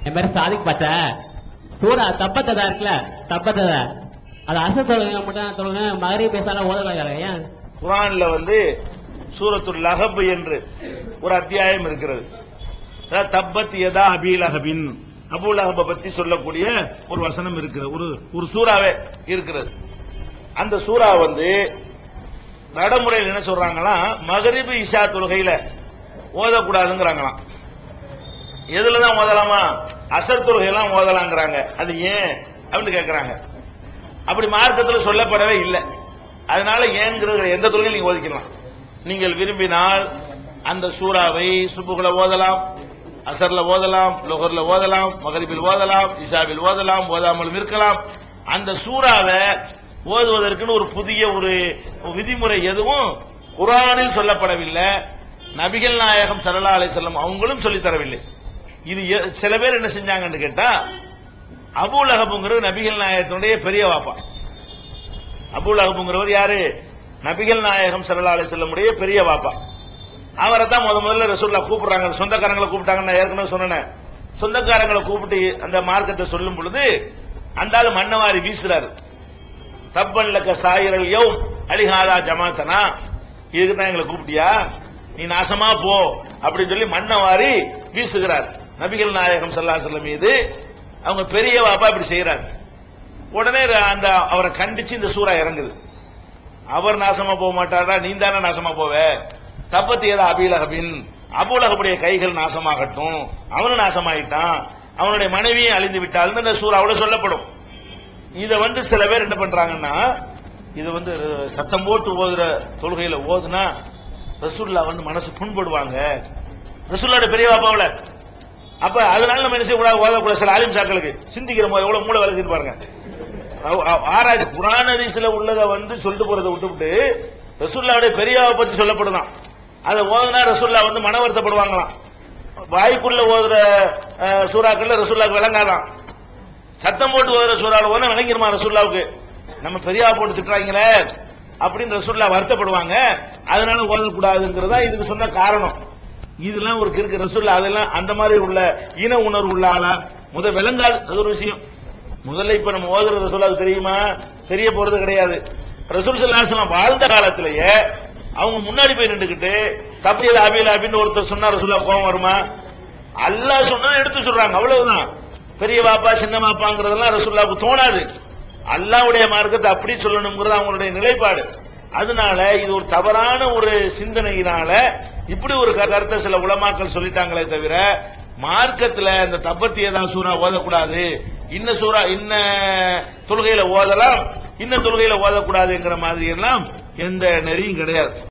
என் பேர் சாதிக் பச்சை சூரா தப்பத்ததா இருக்குல்ல தப்பத்ததா அது அசல் தொழுகை மட்டும் தொழுகை மகரி பேசால ஓதலாம் ஏன் குரான்ல வந்து சூரத்துல் லஹப் என்று ஒரு அத்தியாயம் இருக்கிறது அதாவது தப்பத் யதா அபி லஹபின் அபு லஹப பத்தி சொல்லக்கூடிய ஒரு வசனம் இருக்கிறது ஒரு ஒரு சூறாவே இருக்கிறது அந்த சூறா வந்து நடைமுறையில் என்ன சொல்றாங்களாம் மகரிபு இஷா தொழுகையில ஓதக்கூடாதுங்கிறாங்களாம் எதுலதான் ஓதலாமா அசர் தொழுகையெல்லாம் ஓதலாங்கிறாங்க அது ஏன் அப்படின்னு கேக்குறாங்க அப்படி மார்க்கத்துல சொல்லப்படவே இல்லை அதனால ஏங்கிறது எந்த தொழிலும் நீங்க ஓதிக்கலாம் நீங்கள் விரும்பினால் அந்த சூறாவை சுப்புகளை ஓதலாம் அசர்ல ஓதலாம் லொஹர்ல ஓதலாம் மகரிபில் ஓதலாம் இஷாவில் ஓதலாம் ஓதாமலும் இருக்கலாம் அந்த சூறாவை ஓதுவதற்குன்னு ஒரு புதிய ஒரு விதிமுறை எதுவும் குரானில் சொல்லப்படவில்லை நபிகள் நாயகம் சல்லா அலிசல்லம் அவங்களும் சொல்லித் தரவில்லை இது எ- சில பேர் என்ன செஞ்சாங்கன்னு கேட்டா அபூ லஹபுங்கிறது நபிகள் நாயகத்தினுடைய பெரிய வாப்பா அபூ லஹபுங்கிறவர் யாரு நபிகள் நாயகம் ஸல்லல்லாஹு அலைஹி வஸல்லமுடைய பெரிய வாப்பா அவரை தான் முத முதல்ல ரசூல்லா கூப்பிடுறாங்க சொந்தக்காரங்களை கூப்பிட்டாங்க நான் ஏற்கனவே சொன்னேன் சொந்தக்காரங்களை கூப்பிட்டு அந்த மார்க்கத்தை சொல்லும் பொழுது அந்த ஆளு மண்ணவாரி வீசுறாரு தப்பன் லக்க சாயிரல் யௌ அலிஹாதா ஜமாத்தனா இதுக்கு தான் எங்களை கூப்பிட்டியா நீ நாசமா போ அப்படின்னு சொல்லி மண்ணை வாரி வீசுகிறார் நபிகள் நாயகம் ஸல்லல்லாஹு அலைஹி வஸல்லம் மீது அவங்க பெரிய வாப்பா இப்படி செய்யறாரு உடனே அந்த அவரை கண்டிச்சு இந்த சூறா இறங்குது அவர் நாசமா போக மாட்டாரா நீ தானே நாசமா போவ தப்பத்தி ஏதா அபீலகபின் அபூலகபுடைய கைகள் நாசமாகட்டும் அவனும் நாசமாயிட்டான் அவனுடைய மனைவியும் அழிந்து விட்டாள்னு இந்த சூறாவோட சொல்லப்படும் இத வந்து சில பேர் என்ன பண்றாங்கன்னா இது வந்து சத்தம் போட்டு ஓதுற தொழுகையில ஓதுனா ரசூல்லா வந்து மனசு புண்படுவாங்க ரசூல்லாவோட பெரிய பாப்பாவில அப்ப அதனால நம்ம என்ன செய்யக்கூடாது ஓதக்கூடாது சில ஆலிம் சாக்களுக்கு சிந்திக்கிற போது எவ்வளவு மூளை வேலை பாருங்க அவ- அவ- ஆராய்ச்சி குரான் ஹதீஸ்ல உள்ளத வந்து சொல்லிட்டு போறதை விட்டுவிட்டு ரசூல்லாவுடைய பெரியாவை பத்தி சொல்லப்படுதான் அதை ஓதுனா ரசூல்லா வந்து மன வருத்தப்படுவாங்களாம் வாய்க்குள்ள ஓதுற அஹ், சூறாக்கள்ல ரசூல்லாக்கு விளங்காதான் சத்தம் போட்டு ஓதுற சூறாவில் ஓதுனா விளங்கிருமா ரசூல்லாவுக்கு நம்ம பெரியாவை போட்டு திட்டுறாங்களே அப்படின்னு ரசூல்லா வருத்தப்படுவாங்க அதனால ஓதக்கூடாதுங்கிறதா இதுக்கு சொன்ன காரணம் இதெல்லாம் ஒரு கிறுக்கு ரசூல்லா அதெல்லாம் அந்த மாதிரி உள்ள இன உணர்வு உள்ள ஆளா முத விளங்காது அது ஒரு விஷயம் முதல்ல இப்ப நம்ம ஓதுற ரசூலாவுக்கு தெரியுமா தெரிய போறது கிடையாது ரசூல் சல்லாஹம் வாழ்ந்த காலத்திலேயே அவங்க முன்னாடி போய் நின்றுக்கிட்டு தப்பியது அபில் அபின்னு ஒருத்தர் சொன்னா ரசூல்லா கோவம் வருமா அல்லாஹ் சொன்னா எடுத்து சொல்றாங்க அவ்வளவுதான் பெரிய பாப்பா சின்ன பாப்பாங்கிறதெல்லாம் ரசூல்லாவுக்கு தோணாது அல்லாஹ்வுடைய மார்க்கத்தை அப்படி சொல்லணுங்கிறது அவங்களுடைய நிலைப்பாடு அதனால இது ஒரு தவறான ஒரு சிந்தனையினால இப்படி ஒரு க- கருத்தை சில உலமாக்கள் சொல்லிட்டாங்களே தவிர மார்க்கத்துல இந்த தப்பத்தியதா சூறா ஓதக்கூடாது இன்ன சூறா இன்ன தொழுகையில ஓதலாம் இன்ன தொழுகையில ஓதக்கூடாதுங்கிற மாதிரி எல்லாம் எந்த நெறியும் கிடையாது